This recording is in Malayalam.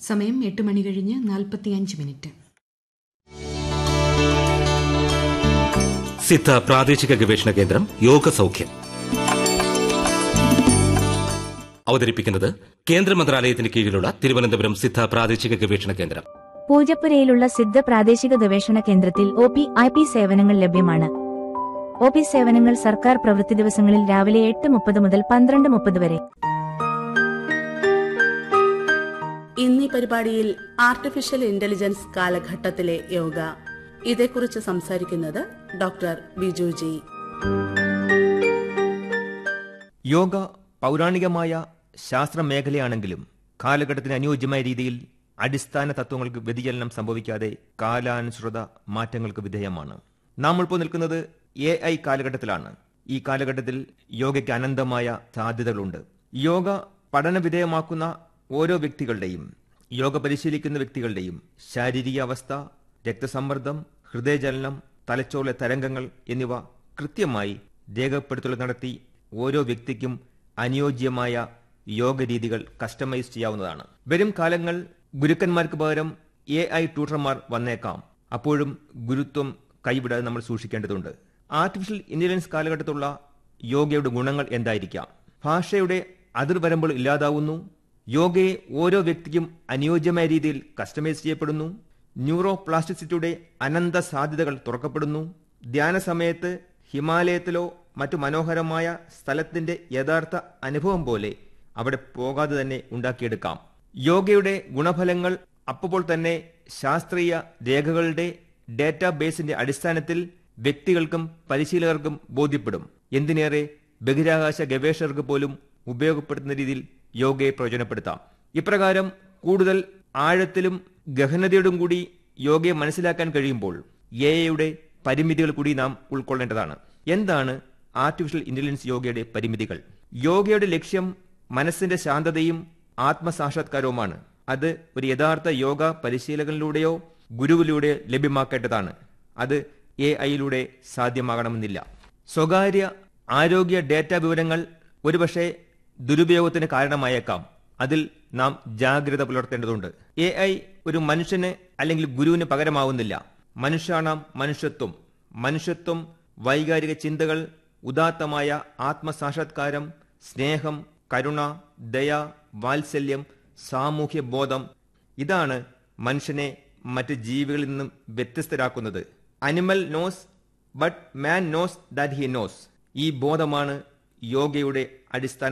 സമയം എട്ട് മണി കഴിഞ്ഞ് നാൽപ്പത്തിയഞ്ച് മിനിറ്റ് സിദ്ധ പ്രാദേശിക ഗവേഷണ കേന്ദ്രം യോഗ സൗഖ്യം അവതരിപ്പിക്കുന്നത് കേന്ദ്ര മന്ത്രാലയത്തിന് കീഴിലുള്ള തിരുവനന്തപുരം സിദ്ധ പ്രാദേശിക ഗവേഷണ കേന്ദ്രം പൂജപ്പുരയിലുള്ള സിദ്ധ പ്രാദേശിക ഗവേഷണ കേന്ദ്രത്തിൽ ഒ പി ഐ പി സേവനങ്ങൾ ലഭ്യമാണ് ഒ പി സേവനങ്ങൾ സർക്കാർ പ്രവൃത്തി ദിവസങ്ങളിൽ രാവിലെ എട്ട് മുപ്പത് മുതൽ പന്ത്രണ്ട് മുപ്പത് വരെ ഇന്നീ പരിപാടിയിൽ ആർട്ടിഫിഷ്യൽ ഇന്റലിജൻസ് കാലഘട്ടത്തിലെ യോഗ ഇതേക്കുറിച്ച് സംസാരിക്കുന്നത് ഡോക്ടർ ബിജു ജി യോഗ പൗരാണികമായ ശാസ്ത്ര മേഖലയാണെങ്കിലും കാലഘട്ടത്തിന് അനുയോജ്യമായ രീതിയിൽ അടിസ്ഥാന തത്വങ്ങൾക്ക് വ്യതിചലനം സംഭവിക്കാതെ കാലാനുസൃത മാറ്റങ്ങൾക്ക് വിധേയമാണ് നാം ഇപ്പോൾ നിൽക്കുന്നത് എ ഐ കാലഘട്ടത്തിലാണ് ഈ കാലഘട്ടത്തിൽ യോഗയ്ക്ക് അനന്തമായ സാധ്യതകളുണ്ട് യോഗ പഠന വിധേയമാക്കുന്ന ഓരോ വ്യക്തികളുടെയും യോഗ പരിശീലിക്കുന്ന വ്യക്തികളുടെയും ശാരീരിക അവസ്ഥ രക്തസമ്മർദ്ദം ഹൃദയചലനം തലച്ചോറിലെ തരംഗങ്ങൾ എന്നിവ കൃത്യമായി രേഖപ്പെടുത്തൽ നടത്തി ഓരോ വ്യക്തിക്കും അനുയോജ്യമായ യോഗ രീതികൾ കസ്റ്റമൈസ് ചെയ്യാവുന്നതാണ് വരും കാലങ്ങൾ ഗുരുക്കന്മാർക്ക് പകരം എ ഐ ട്യൂട്ടർമാർ വന്നേക്കാം അപ്പോഴും ഗുരുത്വം കൈവിടാതെ നമ്മൾ സൂക്ഷിക്കേണ്ടതുണ്ട് ആർട്ടിഫിഷ്യൽ ഇന്റലിജൻസ് കാലഘട്ടത്തുള്ള യോഗയുടെ ഗുണങ്ങൾ എന്തായിരിക്കാം ഭാഷയുടെ അതിർവരമ്പുകൾ ഇല്ലാതാവുന്നു യോഗയെ ഓരോ വ്യക്തിക്കും അനുയോജ്യമായ രീതിയിൽ കസ്റ്റമൈസ് ചെയ്യപ്പെടുന്നു ന്യൂറോ പ്ലാസ്റ്റിസിറ്റിയുടെ അനന്ത സാധ്യതകൾ തുറക്കപ്പെടുന്നു ധ്യാന സമയത്ത് ഹിമാലയത്തിലോ മറ്റു മനോഹരമായ സ്ഥലത്തിന്റെ യഥാർത്ഥ അനുഭവം പോലെ അവിടെ പോകാതെ തന്നെ ഉണ്ടാക്കിയെടുക്കാം യോഗയുടെ ഗുണഫലങ്ങൾ അപ്പോൾ തന്നെ ശാസ്ത്രീയ രേഖകളുടെ ഡേറ്റാബേസിന്റെ അടിസ്ഥാനത്തിൽ വ്യക്തികൾക്കും പരിശീലകർക്കും ബോധ്യപ്പെടും എന്തിനേറെ ബഹിരാകാശ ഗവേഷകർക്ക് പോലും ഉപയോഗപ്പെടുത്തുന്ന രീതിയിൽ യോഗയെ പ്രയോജനപ്പെടുത്താം ഇപ്രകാരം കൂടുതൽ ആഴത്തിലും ഗഹനതയോടും കൂടി യോഗയെ മനസ്സിലാക്കാൻ കഴിയുമ്പോൾ എ ഐയുടെ പരിമിതികൾ കൂടി നാം ഉൾക്കൊള്ളേണ്ടതാണ് എന്താണ് ആർട്ടിഫിഷ്യൽ ഇന്റലിജൻസ് യോഗയുടെ പരിമിതികൾ യോഗയുടെ ലക്ഷ്യം മനസ്സിന്റെ ശാന്തതയും ആത്മസാക്ഷാത്കാരവുമാണ് അത് ഒരു യഥാർത്ഥ യോഗ പരിശീലകനിലൂടെയോ ഗുരുവിലൂടെ ലഭ്യമാക്കേണ്ടതാണ് അത് എ ഐയിലൂടെ സാധ്യമാകണമെന്നില്ല സ്വകാര്യ ആരോഗ്യ ഡേറ്റ വിവരങ്ങൾ ഒരുപക്ഷെ ദുരുപയോഗത്തിന് കാരണമായേക്കാം അതിൽ നാം ജാഗ്രത പുലർത്തേണ്ടതുണ്ട് എ ഐ ഒരു മനുഷ്യന് അല്ലെങ്കിൽ ഗുരുവിന് പകരമാവുന്നില്ല മനുഷ്യാണാം മനുഷ്യത്വം മനുഷ്യത്വം വൈകാരിക ചിന്തകൾ ഉദാത്തമായ ആത്മസാക്ഷാത്കാരം സ്നേഹം കരുണ ദയ വാത്സല്യം സാമൂഹ്യ ബോധം ഇതാണ് മനുഷ്യനെ മറ്റ് ജീവികളിൽ നിന്നും വ്യത്യസ്തരാക്കുന്നത് animal knows but man knows that he knows ഈ ബോധമാണ് യോഗയുടെ അടിസ്ഥാന